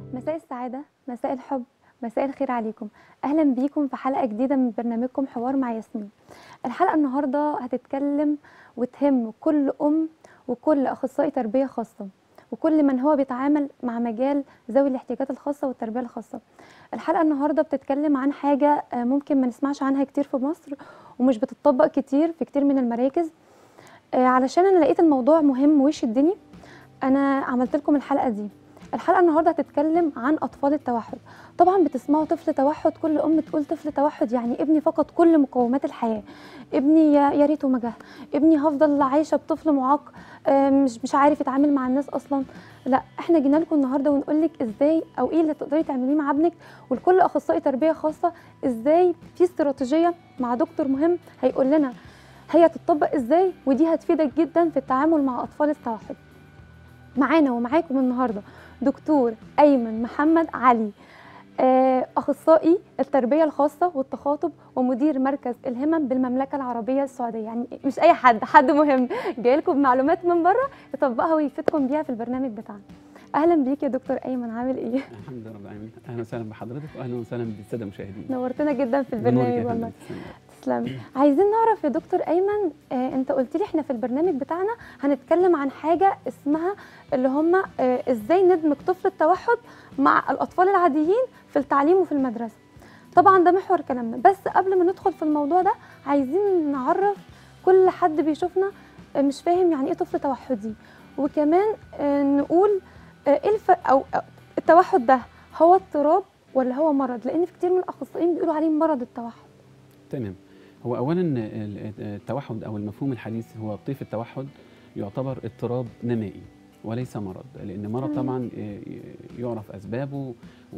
مساء السعادة مساء الحب مساء الخير عليكم أهلا بيكم في حلقة جديدة من برنامجكم حوار مع ياسمين الحلقة النهاردة هتتكلم وتهم كل أم وكل أخصائي تربية خاصة وكل من هو بيتعامل مع مجال ذوي الاحتياجات الخاصة والتربية الخاصة الحلقة النهاردة بتتكلم عن حاجة آه، ممكن ما نسمعش عنها كتير في مصر ومش بتطبق كتير في كتير من المراكز آه، علشان أنا لقيت الموضوع مهم ويشدني أنا عملت لكم الحلقة دي الحلقه النهارده هتتكلم عن اطفال التوحد طبعا بتسمعوا طفل توحد كل ام تقول طفل توحد يعني ابني فقد كل مقومات الحياه ابني يا يا ريته ما جه ابني هفضل عايشه بطفل معاق آه، مش مش عارف يتعامل مع الناس اصلا لا احنا جينا لكم النهارده ونقول لك ازاي او ايه اللي تقدري تعمليه مع ابنك ولكل اخصائي تربيه خاصه ازاي في استراتيجيه مع دكتور مهم هيقول لنا هي تطبق ازاي ودي هتفيدك جدا في التعامل مع اطفال التوحد معانا ومعاكم النهارده دكتور ايمن محمد علي آه، اخصائي التربيه الخاصه والتخاطب ومدير مركز الهمم بالمملكه العربيه السعوديه يعني مش اي حد حد مهم جاي لكم بمعلومات من بره يطبقها ويفيدكم بيها في البرنامج بتاعنا اهلا بيك يا دكتور ايمن عامل ايه الحمد لله رب العالمين اهلا وسهلا بحضرتك واهلا وسهلا بالساده المشاهدين نورتنا جدا في بنورك البرنامج يا فندم. والله تسلم. تسلمي عايزين نعرف يا دكتور ايمن آه انت قلت لي احنا في البرنامج بتاعنا هنتكلم عن حاجه اسمها اللي هم آه ازاي ندمج طفل التوحد مع الاطفال العاديين في التعليم وفي المدرسه طبعا ده محور كلامنا بس قبل ما ندخل في الموضوع ده عايزين نعرف كل حد بيشوفنا آه مش فاهم يعني ايه طفل توحدي وكمان آه نقول آه ايه الف... او أو التوحد ده هو اضطراب ولا هو مرض لان في كتير من الاخصائيين بيقولوا عليه مرض التوحد تمام هو اولا ال- التوحد او المفهوم الحديث هو طيف التوحد يعتبر اضطراب نمائي وليس مرض لان مرض تمام. طبعا يعرف اسبابه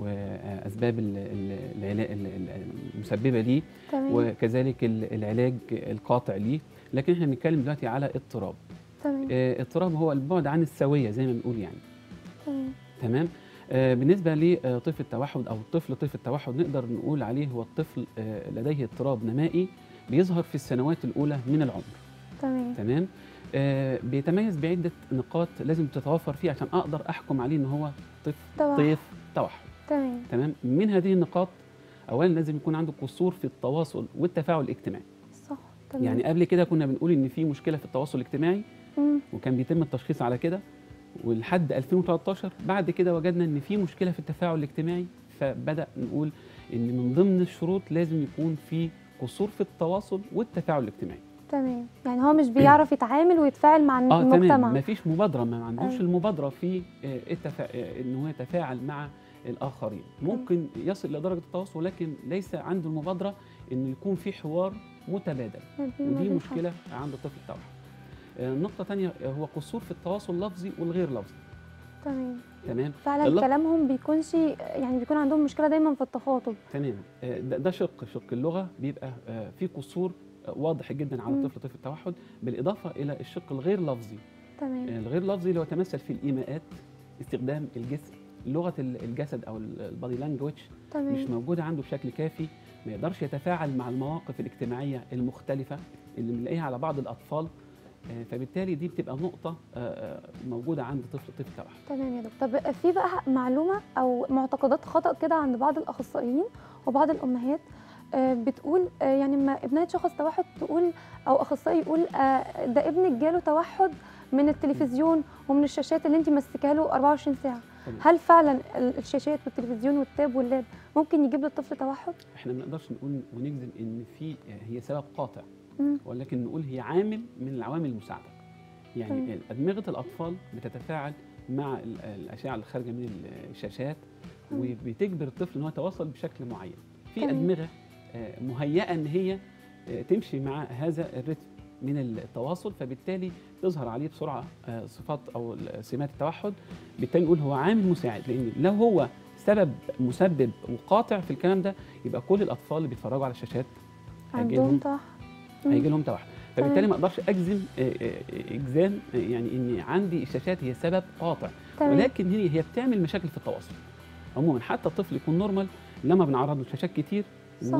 واسباب ال- ال- العلا- ال- ال- المسببه ليه تمام وكذلك ال- العلاج القاطع ليه لكن احنا بنتكلم دلوقتي على اضطراب تمام آه، اضطراب هو البعد عن السويه زي ما بنقول يعني تمام تمام آه، بالنسبه لطفل التوحد او طفل طيف التوحد نقدر نقول عليه هو الطفل آه، لديه اضطراب نمائي بيظهر في السنوات الاولى من العمر تمام تمام آه، بيتميز بعده نقاط لازم تتوفر فيه عشان اقدر احكم عليه ان هو طفل توحد طيف توحد تمام تمام من هذه النقاط اولا لازم يكون عنده قصور في التواصل والتفاعل الاجتماعي صح تمام يعني قبل كده كنا بنقول ان في مشكله في التواصل الاجتماعي مم. وكان بيتم التشخيص على كده ولحد 2013 بعد كده وجدنا ان في مشكله في التفاعل الاجتماعي فبدا نقول ان من ضمن الشروط لازم يكون في قصور في التواصل والتفاعل الاجتماعي تمام يعني هو مش بيعرف يتعامل ويتفاعل مع اه المجتمع تمام ما فيش مبادره ما عندوش أيوة. المبادره في آه، التفا... آه، ان هو يتفاعل مع الاخرين ممكن يصل لدرجه التواصل ولكن ليس عنده المبادره انه يكون في حوار متبادل ودي مشكله عند الطفل التوحد آه، نقطه ثانيه هو قصور في التواصل اللفظي والغير لفظي تمام تمام فعلا اللف- كلامهم بيكونش يعني بيكون عندهم مشكله دايما في التخاطب تمام آه، ده ده شق شق اللغه بيبقى آه، في قصور آه، واضح جدا على مم. طفل طفل التوحد بالاضافه الى الشق الغير لفظي تمام آه، الغير لفظي اللي هو يتمثل في الايماءات استخدام الجسم لغه ال- الجسد او البادي لانجوج مش تمام موجوده عنده بشكل كافي ما يقدرش يتفاعل مع المواقف الاجتماعيه المختلفه اللي بنلاقيها على بعض الاطفال آه، فبالتالي دي بتبقى نقطه آه، آه، موجوده عند طفل طفل التوحد تمام يا دكتور طب في بقى معلومه او معتقدات خطا كده عند بعض الاخصائيين وبعض الامهات آه، بتقول آه، يعني لما ابنها يتشخص توحد تقول او اخصائي يقول آه، ده ابنك جاله توحد من التلفزيون ومن الشاشات اللي انت ماسكاها له 24 ساعه تمام. هل فعلا ال- الشاشات والتلفزيون والتاب واللاب ممكن يجيب للطفل توحد احنا ما نقدرش نقول ونجزم ان في هي سبب قاطع مم. ولكن نقول هي عامل من العوامل المساعده يعني تمام. ادمغه الاطفال بتتفاعل مع ال- الاشعه اللي خارجه من الشاشات مم. وبتجبر الطفل ان هو يتواصل بشكل معين في تمام. ادمغه آه، مهيئه ان هي آه، تمشي مع هذا الرتم من التواصل فبالتالي تظهر عليه بسرعه آه، صفات او سمات التوحد بالتالي نقول هو عامل مساعد لان لو هو سبب مسبب وقاطع في الكلام ده يبقى كل الاطفال اللي بيتفرجوا على الشاشات هيجي عندهم لهم توحد مم. هيجي لهم توحد فبالتالي تمام. ما اقدرش اجزم آه، آه، اجزام آه، يعني ان عندي الشاشات هي سبب قاطع تمام ولكن هي هي بتعمل مشاكل في التواصل عموما حتى الطفل يكون نورمال لما بنعرض له شاشات كتير صح.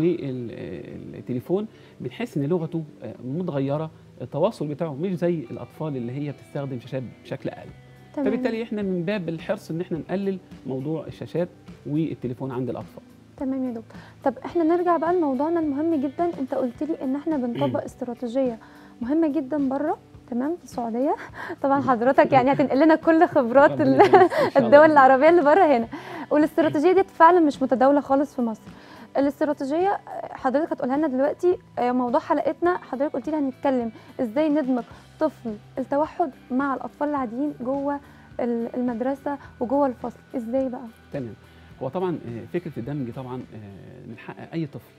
والتليفون بنحس ان لغته آه، متغيره التواصل بتاعه مش زي الاطفال اللي هي بتستخدم شاشات بشكل اقل تمام فبالتالي احنا من باب الحرص ان احنا نقلل موضوع الشاشات والتليفون عند الاطفال تمام يا دكتور طب احنا نرجع بقى لموضوعنا المهم جدا انت قلت لي ان احنا بنطبق استراتيجيه مهمه جدا بره تمام في السعوديه طبعا حضرتك يعني هتنقل لنا كل خبرات ربنا ال- يخليك إن شاء الله. الدول العربيه اللي بره هنا والاستراتيجيه دي فعلا مش متداوله خالص في مصر الاستراتيجيه حضرتك هتقولها لنا دلوقتي آه، موضوع حلقتنا حضرتك قلت لي هنتكلم ازاي ندمج طفل التوحد مع الاطفال العاديين جوه ال- المدرسه وجوه الفصل ازاي بقى تمام هو طبعا آه، فكره الدمج طبعا آه، من حق اي طفل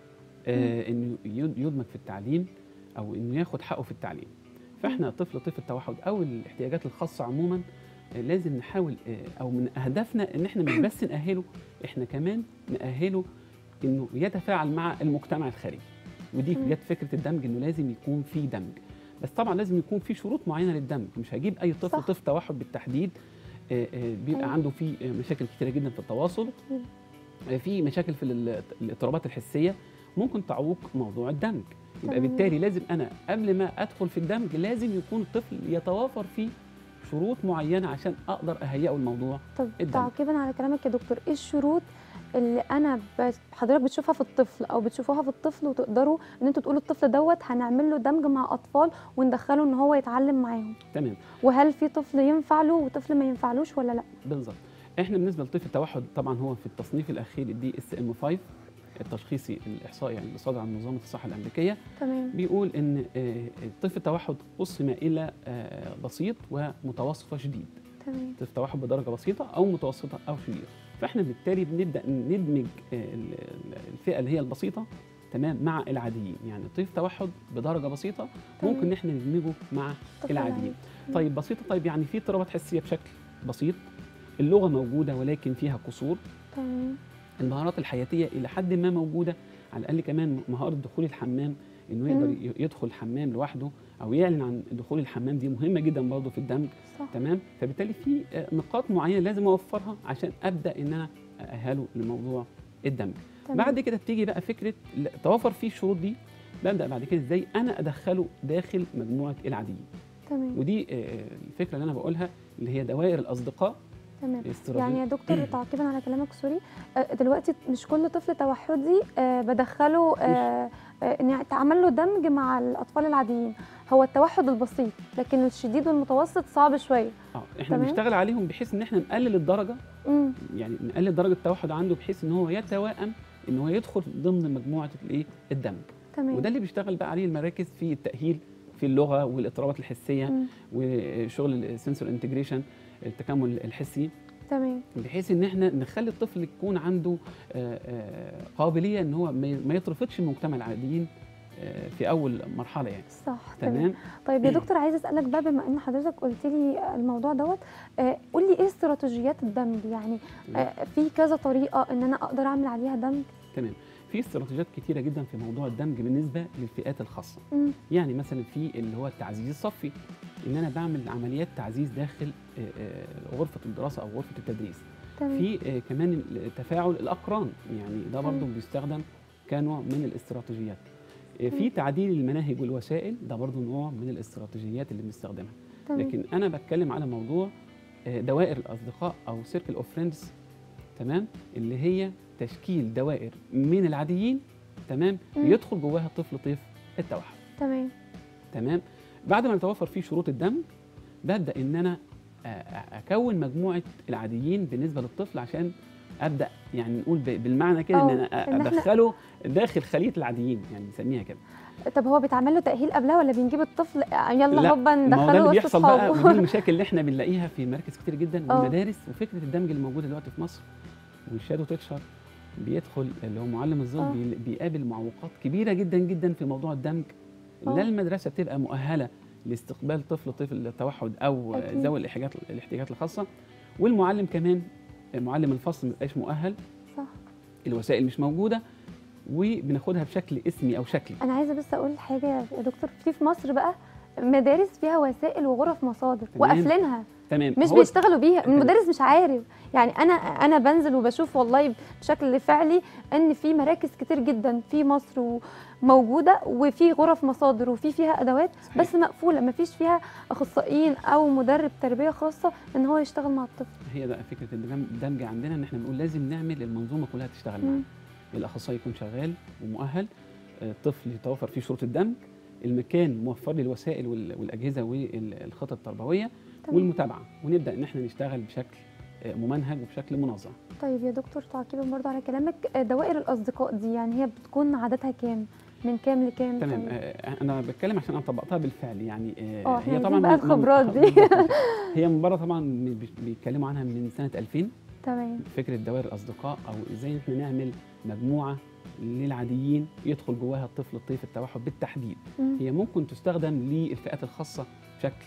آه، انه يد- يدمج في التعليم او انه ياخد حقه في التعليم فاحنا طفل طفل التوحد او الاحتياجات الخاصه عموما آه، لازم نحاول آه، او من اهدافنا ان احنا مش بس ناهله احنا كمان ناهله انه يتفاعل مع المجتمع الخارجي ودي مم. جت فكره الدمج انه لازم يكون في دمج بس طبعا لازم يكون في شروط معينه للدمج مش هجيب اي طفل صح. طفل توحد بالتحديد آه، آه، بيبقى أيوة. عنده في آه، مشاكل كتيره جدا في التواصل أكيد. آه، في مشاكل في ال- الاضطرابات الحسيه ممكن تعوق موضوع الدمج يبقى تمام. بالتالي لازم انا قبل ما ادخل في الدمج لازم يكون الطفل يتوافر فيه شروط معينه عشان اقدر اهيئه الموضوع طب الدمج. تعقيبا على كلامك يا دكتور ايه الشروط اللي انا بت- حضرتك بتشوفها في الطفل او بتشوفوها في الطفل وتقدروا ان انتوا تقولوا الطفل دوت هنعمل له دمج مع اطفال وندخله ان هو يتعلم معاهم تمام وهل في طفل ينفع له وطفل ما ينفعلوش ولا لا بالظبط احنا بالنسبه لطفل التوحد طبعا هو في التصنيف الاخير الدي اس ام 5 التشخيصي الاحصائي يعني اللي صادر عن منظمه الصحه الامريكيه تمام بيقول ان آه، طفل التوحد قسم الى آه، بسيط ومتوسط وشديد تمام طفل توحد بدرجه بسيطه او متوسطه او شديده فاحنا بالتالي بنبدا ندمج آه، ال- ال- الفئه اللي هي البسيطه تمام مع العاديين يعني طيف توحد بدرجه بسيطه ممكن ان احنا ندمجه مع طفل العاديين العادي. مم. طيب بسيطه طيب يعني في اضطرابات حسيه بشكل بسيط اللغه موجوده ولكن فيها قصور تمام المهارات الحياتيه الى حد ما موجوده على الاقل كمان مهاره دخول الحمام انه يقدر مم. ي- يدخل الحمام لوحده او يعلن عن دخول الحمام دي مهمه جدا برضه في الدمج صح تمام فبالتالي في آه، نقاط معينه لازم اوفرها عشان ابدا ان انا اهله لموضوع الدمج تمام. بعد كده بتيجي بقى فكره ل- توفر فيه الشروط دي ببدا بعد كده ازاي انا ادخله داخل مجموعه العاديين تمام ودي آه، الفكره اللي انا بقولها اللي هي دوائر الاصدقاء تمام الاستراتيجية. يعني يا دكتور تعقيبا على كلامك سوري آه، دلوقتي مش كل طفل توحدي آه، بدخله آه، آه، ان تعمل له دمج مع الاطفال العاديين هو التوحد البسيط لكن الشديد والمتوسط صعب شويه اه احنا تمام. بنشتغل عليهم بحيث ان احنا نقلل الدرجه امم يعني نقلل درجه التوحد عنده بحيث ان هو يتوائم ان هو يدخل ضمن مجموعه الايه الدمج تمام وده اللي بيشتغل بقى عليه المراكز في التاهيل في اللغه والاضطرابات الحسيه مم. وشغل السنسور انتجريشن التكامل الحسي تمام بحيث ان احنا نخلي الطفل يكون عنده آه، آه، قابليه ان هو ما ي- ما يترفضش من المجتمع العاديين آه، في اول مرحله يعني صح تمام تمام طيب يا دكتور عايزه اسالك بقى بما ان حضرتك قلت لي الموضوع دوت آه، قول لي ايه استراتيجيات الدمج يعني آه، في كذا طريقه ان انا اقدر اعمل عليها دمج تمام في استراتيجيات كتيره جدا في موضوع الدمج بالنسبه للفئات الخاصه مم. يعني مثلا في اللي هو التعزيز الصفي ان انا بعمل عمليات تعزيز داخل آه، آه، غرفه الدراسه او غرفه التدريس تمام في آه، كمان تفاعل الاقران يعني ده برضو مم. بيستخدم كنوع من الاستراتيجيات آه، في مم. تعديل المناهج والوسائل ده برضو نوع من الاستراتيجيات اللي بنستخدمها تمام لكن انا بتكلم على موضوع آه، دوائر الاصدقاء او سيركل اوف فريندز تمام اللي هي تشكيل دوائر من العاديين تمام مم. يدخل جواها طفل طيف التوحد تمام تمام بعد ما يتوفر فيه شروط الدمج ببدا ان انا آه، آه، اكون مجموعه العاديين بالنسبه للطفل عشان ابدا يعني نقول ب- بالمعنى كده ان أه، انا إن إحنا- ادخله داخل خليه العاديين يعني نسميها كده طب هو بيتعمل له تاهيل قبلها ولا بنجيب الطفل آه، يلا لا، هوبا ما هو ده ندخله اللي وسط بيحصل بقى ودي اصحابه المشاكل اللي احنا بنلاقيها في مراكز كتير جدا أه. والمدارس وفكره الدمج اللي موجوده دلوقتي في مصر والشادو تيتشر بيدخل اللي هو معلم الظل أه. بي- بيقابل معوقات كبيره جدا جدا في موضوع الدمج أه. لا المدرسه بتبقى مؤهله لاستقبال طفل طفل التوحد او أكيد. ذوي الاحتياجات الاحتياجات الخاصه والمعلم كمان معلم الفصل ما بيبقاش مؤهل صح الوسائل مش موجوده وبناخدها بشكل اسمي او شكلي انا عايزه بس اقول حاجه يا دكتور في في مصر بقى مدارس فيها وسائل وغرف مصادر تمام. وقافلينها تمام مش هو بيشتغلوا بيها تمام. المدرس مش عارف يعني انا انا بنزل وبشوف والله بشكل فعلي ان في مراكز كتير جدا في مصر موجوده وفي غرف مصادر وفي فيها ادوات صحيح. بس مقفوله ما فيش فيها اخصائيين او مدرب تربيه خاصه ان هو يشتغل مع الطفل هي ده فكره الدمج الدمج عندنا ان احنا بنقول لازم نعمل المنظومه كلها تشتغل معانا مم. الاخصائي يكون شغال ومؤهل آه، الطفل يتوفر فيه شروط الدمج المكان موفر لي الوسائل وال- والاجهزه والخطط التربويه تمام. والمتابعه ونبدا ان احنا نشتغل بشكل آه، ممنهج وبشكل منظم طيب يا دكتور تعقيبا برضه على كلامك آه، دوائر الاصدقاء دي يعني هي بتكون عددها كام من كام لكام تمام طيب. آه، انا بتكلم عشان انا طبقتها بالفعل يعني آه، اه احنا هي عايزين طبعا بقى من- من- الخبرات دي بالظبط. هي من بره طبعا بي- بيتكلموا عنها من سنه 2000 تمام فكره دوائر الاصدقاء او ازاي احنا نعمل مجموعه للعاديين يدخل جواها الطفل الطيف التوحد بالتحديد مم. هي ممكن تستخدم للفئات الخاصه بشكل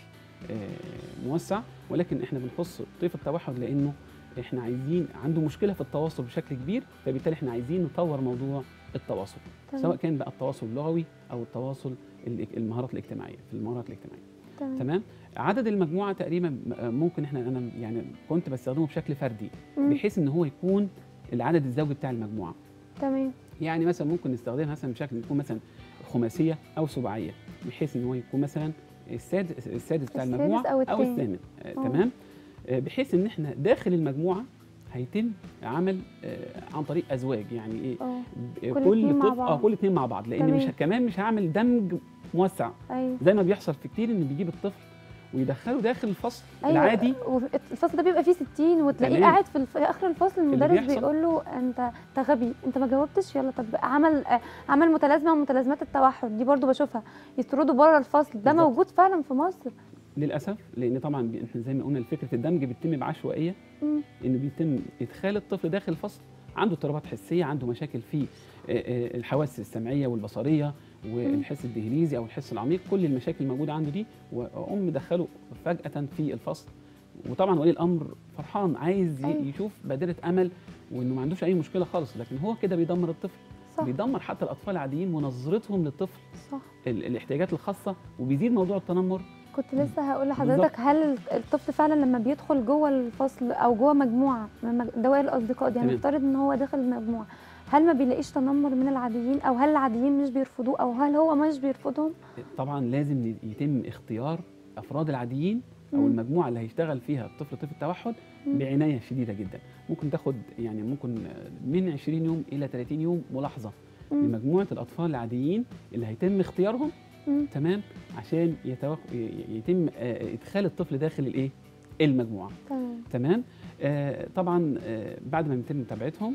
آه، موسع ولكن احنا بنخص طيف التوحد لانه احنا عايزين عنده مشكله في التواصل بشكل كبير فبالتالي احنا عايزين نطور موضوع التواصل تمام. سواء كان بقى التواصل اللغوي او التواصل الاج- المهارات الاجتماعيه في المهارات الاجتماعيه تمام تمام عدد المجموعه تقريبا م- ممكن احنا انا يعني كنت بستخدمه بشكل فردي مم. بحيث ان هو يكون العدد الزوجي بتاع المجموعه تمام يعني مثلا ممكن نستخدمها مثلا بشكل يكون مثلا خماسيه او سباعيه بحيث ان هو يكون مثلا السادس السادس بتاع السادس المجموعه أو او الثامن. الثامن آه آه. تمام آه بحيث ان احنا داخل المجموعه هيتم عمل آه عن طريق ازواج يعني ايه اه ب- كل اتنين مع طفل اه بعض. كل اثنين مع بعض لان تمام. مش كمان مش هعمل دمج موسع ايوه زي ما بيحصل في كتير ان بيجيب الطفل ويدخله داخل الفصل ايوه العادي الفصل ده بيبقى فيه 60 وتلاقيه تمام. قاعد في, الف... في اخر الفصل المدرس بيحصل. بيقول له انت انت غبي انت ما جاوبتش يلا طب عمل آه، عمل متلازمه من متلازمات التوحد دي برضو بشوفها يطردوا بره الفصل ده بالظبط. موجود فعلا في مصر للاسف لان طبعا بي- احنا زي ما قلنا فكره الدمج بتتم بعشوائيه مم. ان بيتم ادخال الطفل داخل الفصل عنده اضطرابات حسيه عنده مشاكل في آه، آه، الحواس السمعيه والبصريه والحس الدهليزي او الحس العميق كل المشاكل الموجوده عنده دي واقوم مدخله فجاه في الفصل وطبعا ولي الامر فرحان عايز ي- أيوة. يشوف بادره امل وانه ما عندوش اي مشكله خالص لكن هو كده بيدمر الطفل صح بيدمر حتى الاطفال العاديين ونظرتهم للطفل صح ال- الاحتياجات الخاصه وبيزيد موضوع التنمر كنت لسه هقول لحضرتك هل الطفل فعلا لما بيدخل جوه الفصل او جوه مجموعه من مج- دوائر الاصدقاء دي تمام. هنفترض ان هو داخل المجموعه هل ما بيلاقيش تنمر من العاديين او هل العاديين مش بيرفضوه او هل هو مش بيرفضهم طبعا لازم يتم اختيار افراد العاديين او مم. المجموعه اللي هيشتغل فيها الطفل طفل التوحد مم. بعنايه شديده جدا ممكن تاخد يعني ممكن من 20 يوم الى 30 يوم ملاحظه مم. لمجموعه الاطفال العاديين اللي هيتم اختيارهم مم. تمام عشان يتوق... ي- يتم آه، ادخال الطفل داخل الايه المجموعه تمام تمام آه طبعا آه بعد ما يتم متابعتهم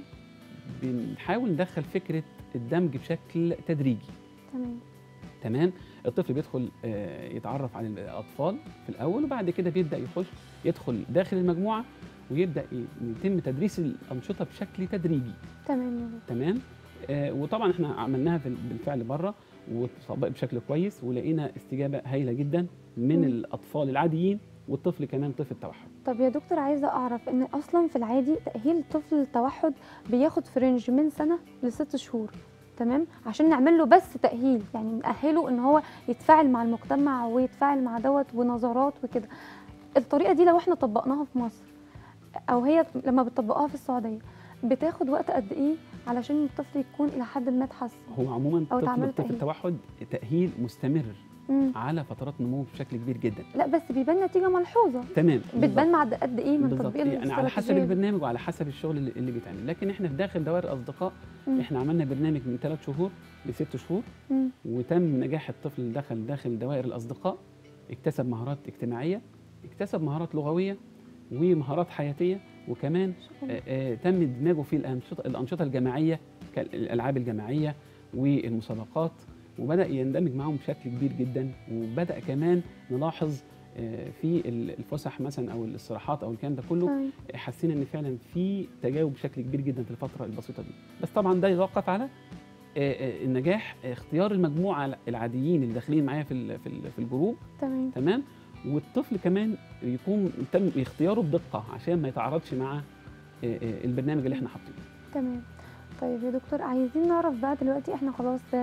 بنحاول ندخل فكره الدمج بشكل تدريجي تمام تمام الطفل بيدخل آه، يتعرف على الاطفال في الاول وبعد كده بيبدا يخش يدخل داخل المجموعه ويبدا ي- يتم تدريس الانشطه بشكل تدريجي تمام يا دكتور. تمام آه، وطبعا احنا عملناها في- بالفعل بره وطبقت بشكل كويس ولقينا استجابه هايله جدا من مم. الاطفال العاديين والطفل كمان طفل التوحد طب يا دكتور عايزه اعرف ان اصلا في العادي تاهيل طفل التوحد بياخد في رينج من سنه لست شهور تمام عشان نعمل له بس تاهيل يعني ناهله ان هو يتفاعل مع المجتمع ويتفاعل مع دوت ونظرات وكده الطريقه دي لو احنا طبقناها في مصر او هي لما بتطبقوها في السعوديه بتاخد وقت قد ايه علشان الطفل يكون الى حد ما اتحسن هو عموما أو طفل تعمل طفل تأهيل. التوحد تاهيل مستمر مم. على فترات نمو بشكل كبير جدا لا بس بيبان نتيجه ملحوظه تمام بتبان مع قد ايه من بالظبط تطبيق يعني على حسب الاستراتيجية دي. البرنامج وعلى حسب الشغل اللي, اللي بيتعمل لكن احنا في داخل دوائر الاصدقاء مم. احنا عملنا برنامج من ثلاث شهور لست شهور مم. وتم نجاح الطفل اللي دخل داخل دوائر الاصدقاء اكتسب مهارات اجتماعيه اكتسب مهارات لغويه ومهارات حياتيه وكمان شكراً. آه، آه، تم دماجه في الانشطه الانشطه الجماعيه كالالعاب الجماعيه والمسابقات وبدا يندمج معاهم بشكل كبير جدا وبدا كمان نلاحظ آه، في الفسح مثلا او الاستراحات او الكلام ده كله تمام. حسينا ان فعلا في تجاوب بشكل كبير جدا في الفتره البسيطه دي بس طبعا ده يتوقف على آه، آه، النجاح آه، اختيار المجموعه العاديين اللي داخلين معايا في ال- في ال- في الجروب تمام تمام والطفل كمان يكون تم اختياره بدقه عشان ما يتعارضش مع آه، آه، البرنامج اللي احنا حاطينه تمام طيب يا دكتور عايزين نعرف بقى دلوقتي احنا خلاص آه،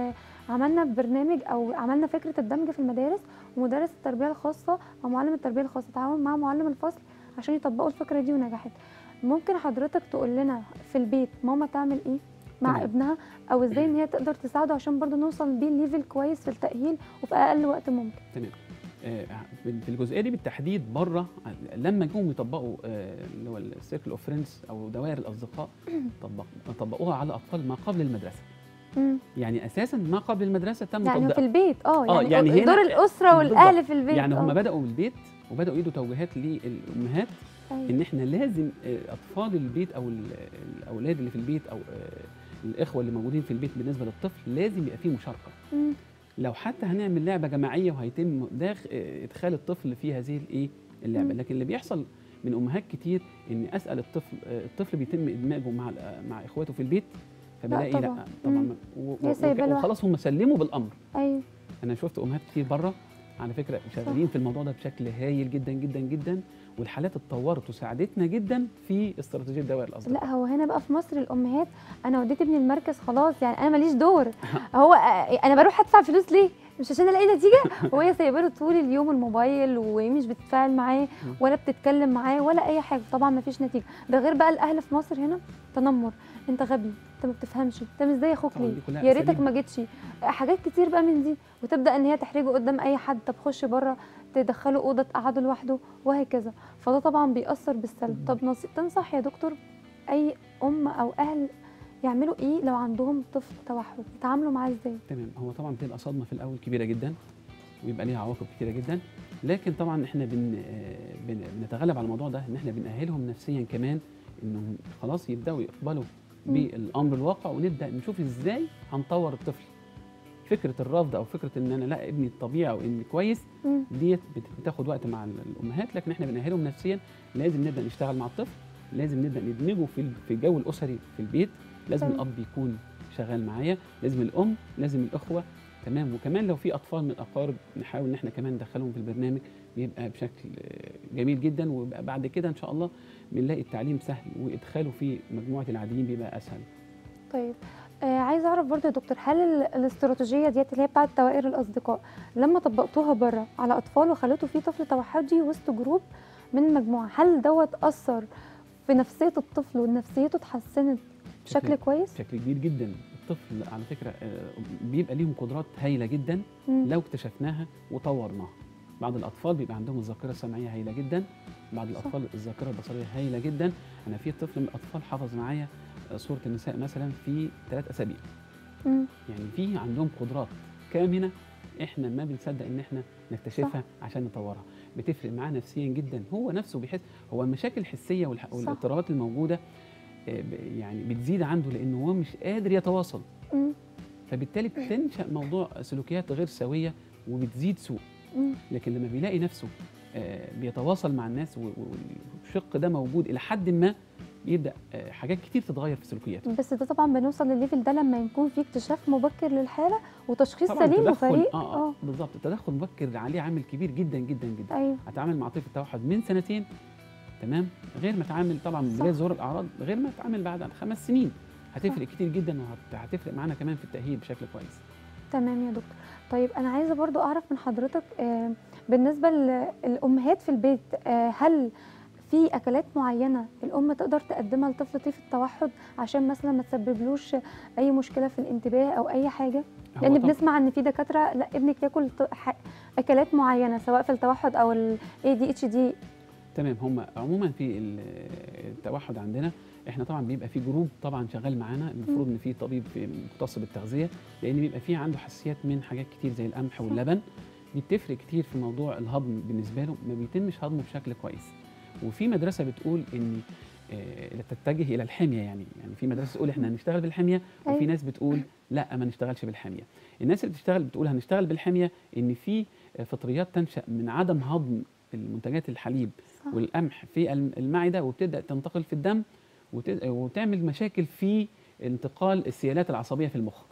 عملنا برنامج او عملنا فكره الدمج في المدارس ومدرس التربيه الخاصه او معلم التربيه الخاصه تعاون مع معلم الفصل عشان يطبقوا الفكره دي ونجحت ممكن حضرتك تقول لنا في البيت ماما تعمل ايه مع تمام. ابنها او ازاي ان هي تقدر تساعده عشان برضه نوصل بيه ليفل كويس في التاهيل وفي اقل وقت ممكن تمام آه، في الجزئيه دي بالتحديد بره لما جم يطبقوا آه، اللي هو السيركل اوف فريندز او دوائر الاصدقاء طبق طبقوها على اطفال ما قبل المدرسه مم. يعني اساسا ما قبل المدرسه تم يعني تطبيق في البيت اه آه، يعني, يعني هنا- دور الاسره والاهل بالظبط. في البيت يعني هم آه. بداوا بالبيت وبداوا يدوا توجيهات للامهات أيوة. ان احنا لازم آه، اطفال البيت او ال- الاولاد اللي في البيت او آه، الاخوه اللي موجودين في البيت بالنسبه للطفل لازم يبقى فيه مشاركه مم. لو حتى هنعمل لعبه جماعيه وهيتم داخل ادخال الطفل في هذه الايه اللعبه مم. لكن اللي بيحصل من امهات كتير ان اسال الطفل آه، الطفل بيتم ادماجه مع ال- مع اخواته في البيت فبلاقي لا طبعاً. طبعا مم. و- هي و- سايباه لوحده. وخلاص هم سلموا بالامر ايوه انا شفت امهات كتير بره على فكره شغالين في الموضوع ده بشكل هايل جدا جدا جدا والحالات اتطورت وساعدتنا جدا في استراتيجيه دوائر الاصدقاء لا هو هنا بقى في مصر الامهات انا وديت ابني المركز خلاص يعني انا ماليش دور هو آه، انا بروح ادفع فلوس ليه مش عشان الاقي نتيجه وهي سايبه له طول اليوم الموبايل ومش بتتفاعل معاه ولا بتتكلم معاه ولا اي حاجه طبعا ما فيش نتيجه ده غير بقى الاهل في مصر هنا تنمر انت غبي انت ما بتفهمش انت مش زي اخوك طبعاً ليه دي كلها يا ريتك أساليب. ما جيتش حاجات كتير بقى من دي وتبدا ان هي تحرجه قدام اي حد طب خش بره تدخله اوضه تقعده لوحده وهكذا فده طبعا بيأثر بالسلب طب نص... تنصح يا دكتور اي ام او اهل يعملوا ايه لو عندهم طفل توحد يتعاملوا معاه ازاي تمام هو طبعا بتبقى صدمه في الاول كبيره جدا ويبقى ليها عواقب كتيره جدا لكن طبعا احنا بن آه، بن- بنتغلب على الموضوع ده ان احنا بنأهلهم نفسيا كمان انهم خلاص يبداوا يقبلوا مم. بالامر الواقع ونبدا نشوف ازاي هنطور الطفل فكره الرفض او فكره ان انا لا ابني طبيعي او ابني كويس مم. ديت بت- بتاخد وقت مع ال- الامهات لكن احنا بنأهلهم نفسيا لازم نبدا نشتغل مع الطفل لازم نبدا ندمجه في ال- في الجو الاسري في البيت لازم تمام. الاب يكون شغال معايا لازم الام لازم الاخوه تمام وكمان لو في اطفال من الاقارب نحاول ان احنا كمان ندخلهم في البرنامج بيبقى بشكل آه، جميل جدا ويبقى بعد كده ان شاء الله بنلاقي التعليم سهل وادخاله في مجموعه العاديين بيبقى اسهل طيب آه عايزه اعرف برضو يا دكتور هل ال- الاستراتيجيه ديت اللي هي بتاعه دوائر الاصدقاء لما طبقتوها بره على اطفال وخليتوا في طفل توحدي وسط جروب من المجموعه هل دوت اثر في نفسيه الطفل ونفسيته اتحسنت بشكل بشكل- كويس بشكل كبير جدا الطفل على فكره آه، بيبقى ليهم قدرات هايله جدا مم. لو اكتشفناها وطورناها بعض الاطفال بيبقى عندهم الذاكره السمعيه هايله جدا بعض الاطفال الذاكره البصريه هايله جدا انا في طفل من الاطفال حافظ معايا آه، سوره النساء مثلا في ثلاث اسابيع مم. يعني في عندهم قدرات كامنه احنا ما بنصدق ان احنا نكتشفها عشان نطورها بتفرق معاه نفسيا جدا هو نفسه بيحس هو المشاكل الحسيه والح- صح. والاضطرابات الموجوده آه، ب- يعني بتزيد عنده لانه هو مش قادر يتواصل مم. فبالتالي بتنشا موضوع سلوكيات غير سويه وبتزيد سوء مم. لكن لما بيلاقي نفسه آه، بيتواصل مع الناس و- و- والشق ده موجود الى حد ما بيبدا آه، حاجات كتير تتغير في سلوكياته بس ده طبعا بنوصل للليفل ده لما يكون في اكتشاف مبكر للحاله وتشخيص طبعا سليم التدخل وفريق اه, آه بالظبط التدخل مبكر عليه عامل كبير جدا جدا جدا ايوه اتعامل مع طفل توحد من سنتين تمام غير ما اتعامل طبعا من صح. بدايه ظهور الاعراض غير ما اتعامل بعد خمس سنين هتفرق كتير جدا وهتفرق معانا كمان في التاهيل بشكل كويس تمام يا دكتور طيب انا عايزه برضو اعرف من حضرتك آه، بالنسبه للامهات في البيت آه، هل في اكلات معينه الام تقدر تقدمها لطفل طيف التوحد عشان مثلا ما تسببلوش اي مشكله في الانتباه او اي حاجه هو لان طب- بنسمع ان في دكاتره لا ابنك ياكل ط- ح- اكلات معينه سواء في التوحد او الاي دي اتش دي تمام هم عموما في ال- التوحد عندنا احنا طبعا بيبقى في جروب طبعا شغال معانا المفروض ان في طبيب في مختص بالتغذيه لان بيبقى في عنده حساسيات من حاجات كتير زي القمح واللبن دي بتفرق كتير في موضوع الهضم بالنسبه له ما بيتمش هضمه بشكل كويس وفي مدرسه بتقول ان آه، لا تتجه الى الحميه يعني يعني في مدرسه تقول احنا هنشتغل بالحميه وفي أيوة. ناس بتقول لا ما نشتغلش بالحميه الناس اللي بتشتغل بتقول هنشتغل بالحميه ان في آه، فطريات تنشا من عدم هضم المنتجات الحليب صح. والقمح في الم- المعده وبتبدا تنتقل في الدم وت- وتعمل مشاكل في انتقال السيالات العصبيه في المخ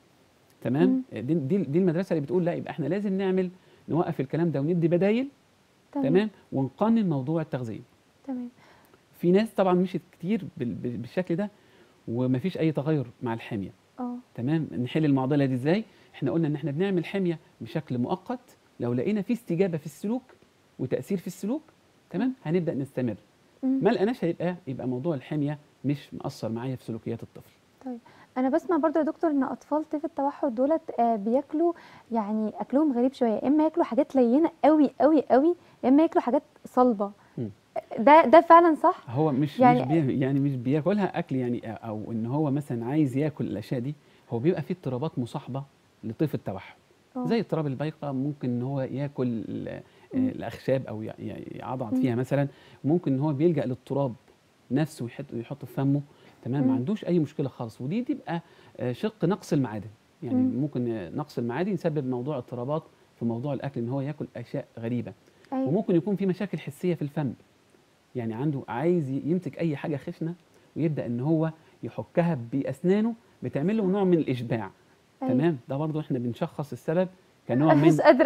تمام دي, دي دي المدرسه اللي بتقول لا يبقى احنا لازم نعمل نوقف الكلام ده وندي بدايل تمام ونقنن موضوع التغذيه تمام في ناس طبعا مشيت كتير بال- بال- بالشكل ده ومفيش اي تغير مع الحميه اه تمام نحل المعضله دي ازاي احنا قلنا ان احنا بنعمل حميه بشكل مؤقت لو لقينا في استجابه في السلوك وتاثير في السلوك تمام هنبدا نستمر مم. ما لقيناش هيبقى يبقى موضوع الحميه مش مأثر معايا في سلوكيات الطفل انا بسمع برضو يا دكتور ان اطفال طيف التوحد دولت آه، بياكلوا يعني اكلهم غريب شويه يا اما ياكلوا حاجات لينه قوي قوي قوي يا اما ياكلوا حاجات صلبه مم. ده ده فعلا صح هو مش يعني- يعني مش بي يعني مش بياكلها اكل يعني او ان هو مثلا عايز ياكل الاشياء دي هو بيبقى فيه اضطرابات مصاحبه لطيف التوحد آه. زي اضطراب البيقه ممكن ان هو ياكل ال- آه، مم. الاخشاب او ي- ي- يعضعض مم. فيها مثلا ممكن ان هو بيلجا للتراب نفسه ويحط يحطه في فمه تمام مم. ما عندوش اي مشكله خالص ودي تبقى آه، شق نقص المعادن يعني مم. ممكن آه، نقص المعادن يسبب موضوع اضطرابات في موضوع الاكل ان هو ياكل اشياء غريبه ايوه وممكن يكون في مشاكل حسيه في الفم يعني عنده عايز ي- يمسك اي حاجه خشنه ويبدا ان هو يحكها باسنانه بتعمل له نوع من الاشباع أيوة. تمام ده برضو احنا بنشخص السبب كنوع من مش قادره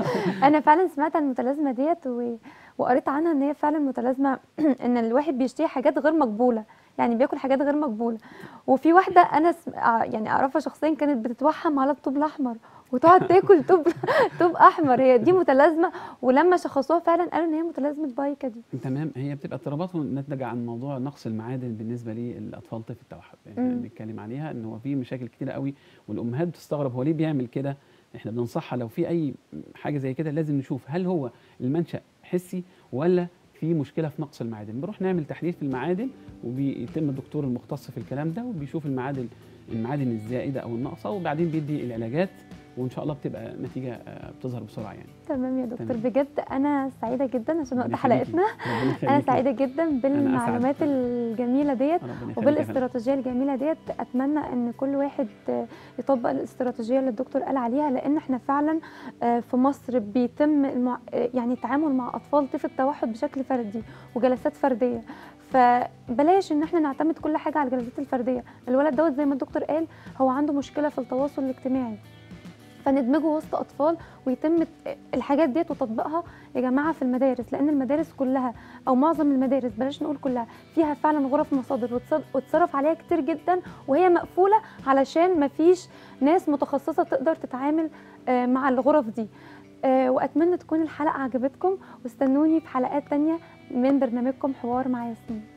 انا فعلا سمعت عن المتلازمه ديت و... وقريت عنها ان هي فعلا متلازمه ان الواحد بيشتهي حاجات غير مقبوله يعني بياكل حاجات غير مقبوله وفي واحده انا سم... ع- يعني اعرفها شخصيا كانت بتتوحم على الطوب الاحمر وتقعد تاكل طوب طوب احمر هي دي متلازمه ولما شخصوها فعلا قالوا ان هي متلازمه بايكا دي تمام هي بتبقى اضطرابات ناتجه عن موضوع نقص المعادن بالنسبه للاطفال طفل التوحد يعني مم. احنا بنتكلم عليها ان هو في مشاكل كتيره قوي والامهات بتستغرب هو ليه بيعمل كده احنا بننصحها لو في اي حاجه زي كده لازم نشوف هل هو المنشا حسي ولا في مشكله في نقص المعادن بنروح نعمل تحليل في المعادن وبيتم الدكتور المختص في الكلام ده وبيشوف المعادن المعادن الزائده او الناقصه وبعدين بيدي العلاجات وان شاء الله بتبقى نتيجه آه، بتظهر بسرعه يعني تمام يا دكتور تمام. بجد انا سعيده جدا عشان وقت ربنا يخليكي. حلقتنا ربنا انا يخليكي. سعيده جدا أسعد. بالمعلومات الجميله ديت ربنا يخليك يا فندم. وبالاستراتيجيه الجميله ديت اتمنى ان كل واحد آه، يطبق الاستراتيجيه اللي الدكتور قال عليها لان احنا فعلا آه، في مصر بيتم المع... آه، يعني التعامل مع اطفال طيف التوحد بشكل فردي وجلسات فرديه فبلاش ان احنا نعتمد كل حاجه على الجلسات الفرديه الولد دوت زي ما الدكتور قال هو عنده مشكله في التواصل الاجتماعي فندمجه وسط اطفال ويتم الحاجات ديت وتطبيقها يا جماعه في المدارس لان المدارس كلها او معظم المدارس بلاش نقول كلها فيها فعلا غرف مصادر وتص- واتصرف عليها كتير جدا وهي مقفوله علشان ما فيش ناس متخصصه تقدر تتعامل آه، مع الغرف دي آه، واتمنى تكون الحلقه عجبتكم واستنوني في حلقات تانية من برنامجكم حوار مع ياسمين